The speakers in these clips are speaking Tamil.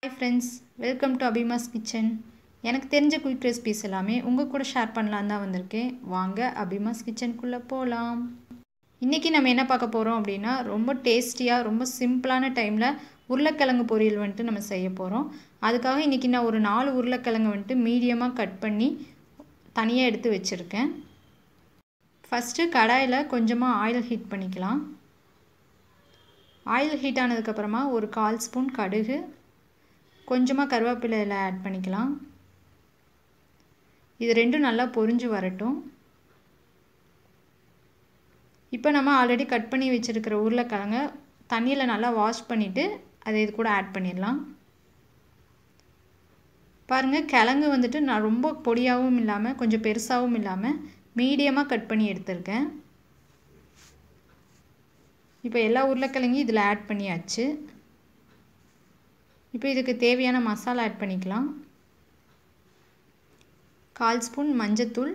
ஹாய் ஃப்ரெண்ட்ஸ் வெல்கம் டு அபிமாஸ் கிச்சன் எனக்கு தெரிஞ்ச குயிக் ரெசிபிஸ் எல்லாமே உங்கள் கூட ஷேர் பண்ணலான்னு தான் வந்திருக்கேன் வாங்க அபிமாஸ் கிச்சனுக்குள்ளே போகலாம் இன்றைக்கி நம்ம என்ன பார்க்க போகிறோம் அப்படின்னா ரொம்ப டேஸ்டியாக ரொம்ப சிம்பிளான டைமில் உருளைக்கிழங்கு பொரியல் வந்துட்டு நம்ம செய்ய போகிறோம் அதுக்காக இன்றைக்கி நான் ஒரு நாலு உருளைக்கிழங்கு வந்துட்டு மீடியமாக கட் பண்ணி தனியாக எடுத்து வச்சுருக்கேன் ஃபஸ்ட்டு கடாயில் கொஞ்சமாக ஆயில் ஹீட் பண்ணிக்கலாம் ஆயில் ஹீட் ஆனதுக்கப்புறமா ஒரு கால் ஸ்பூன் கடுகு கொஞ்சமாக கருவேப்பிலையில் ஆட் பண்ணிக்கலாம் இது ரெண்டும் நல்லா பொரிஞ்சு வரட்டும் இப்போ நம்ம ஆல்ரெடி கட் பண்ணி வச்சுருக்கிற உருளைக்கிழங்க தண்ணியில் நல்லா வாஷ் பண்ணிவிட்டு அதை இது கூட ஆட் பண்ணிடலாம் பாருங்கள் கிழங்கு வந்துட்டு நான் ரொம்ப பொடியாகவும் இல்லாமல் கொஞ்சம் பெருசாகவும் இல்லாமல் மீடியமாக கட் பண்ணி எடுத்திருக்கேன் இப்போ எல்லா உருளைக்கிழங்கையும் இதில் ஆட் பண்ணியாச்சு இப்போ இதுக்கு தேவையான மசாலா ஆட் பண்ணிக்கலாம் கால் ஸ்பூன் மஞ்சத்தூள்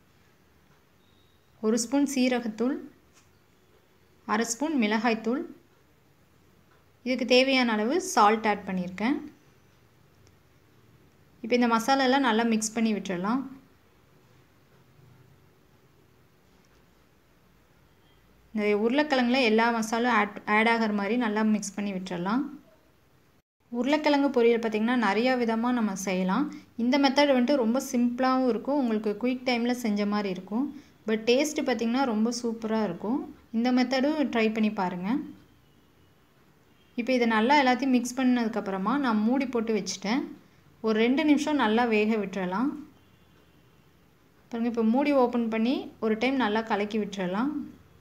ஒரு ஸ்பூன் சீரகத்தூள் அரை ஸ்பூன் மிளகாய்த்தூள் இதுக்கு தேவையான அளவு சால்ட் ஆட் பண்ணியிருக்கேன் இப்போ இந்த மசாலாலாம் நல்லா மிக்ஸ் பண்ணி விட்டுடலாம் இந்த உருளைக்கிழங்குல எல்லா மசாலும் ஆட் ஆட் ஆகிற மாதிரி நல்லா மிக்ஸ் பண்ணி விட்டுறலாம் உருளைக்கிழங்கு பொரியல் பார்த்திங்கன்னா நிறையா விதமாக நம்ம செய்யலாம் இந்த மெத்தட் வந்துட்டு ரொம்ப சிம்பிளாகவும் இருக்கும் உங்களுக்கு குயிக் டைமில் செஞ்ச மாதிரி இருக்கும் பட் டேஸ்ட்டு பார்த்திங்கன்னா ரொம்ப சூப்பராக இருக்கும் இந்த மெத்தடும் ட்ரை பண்ணி பாருங்கள் இப்போ இதை நல்லா எல்லாத்தையும் மிக்ஸ் பண்ணதுக்கப்புறமா நான் மூடி போட்டு வச்சுட்டேன் ஒரு ரெண்டு நிமிஷம் நல்லா வேக விட்டுறலாம் பாருங்கள் இப்போ மூடி ஓப்பன் பண்ணி ஒரு டைம் நல்லா கலக்கி விட்டுறலாம்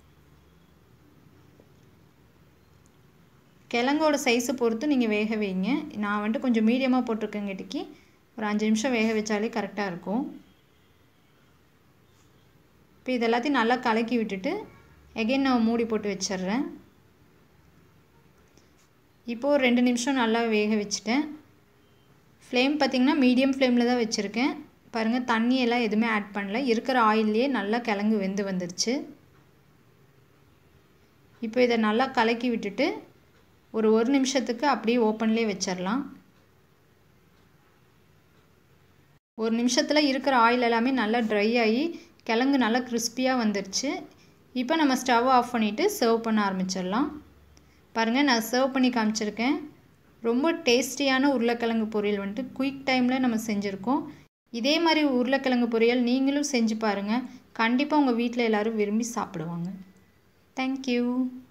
கிழங்கோட சைஸை பொறுத்து நீங்கள் வேக வைங்க நான் வந்துட்டு கொஞ்சம் மீடியமாக போட்டிருக்கேங்காட்டிக்கு ஒரு அஞ்சு நிமிஷம் வேக வச்சாலே கரெக்டாக இருக்கும் இப்போ இது எல்லாத்தையும் நல்லா கலக்கி விட்டுட்டு எகைன் நான் மூடி போட்டு வச்சிட்றேன் இப்போது ரெண்டு நிமிஷம் நல்லா வேக வச்சுட்டேன் ஃப்ளேம் பார்த்திங்கன்னா மீடியம் ஃப்ளேமில் தான் வச்சுருக்கேன் பாருங்கள் தண்ணியெல்லாம் எதுவுமே ஆட் பண்ணல இருக்கிற ஆயிலே நல்லா கிழங்கு வெந்து வந்துருச்சு இப்போ இதை நல்லா கலக்கி விட்டுட்டு ஒரு ஒரு நிமிஷத்துக்கு அப்படியே ஓப்பன்லேயே வச்சிடலாம் ஒரு நிமிஷத்தில் இருக்கிற ஆயில் எல்லாமே நல்லா ட்ரை ஆகி கிழங்கு நல்லா கிறிஸ்பியாக வந்துருச்சு இப்போ நம்ம ஸ்டவ் ஆஃப் பண்ணிவிட்டு சர்வ் பண்ண ஆரம்பிச்சிடலாம் பாருங்கள் நான் சர்வ் பண்ணி காமிச்சிருக்கேன் ரொம்ப டேஸ்டியான உருளைக்கிழங்கு பொரியல் வந்துட்டு குயிக் டைமில் நம்ம செஞ்சுருக்கோம் இதே மாதிரி உருளைக்கிழங்கு பொரியல் நீங்களும் செஞ்சு பாருங்கள் கண்டிப்பாக உங்கள் வீட்டில் எல்லோரும் விரும்பி சாப்பிடுவாங்க தேங்க்யூ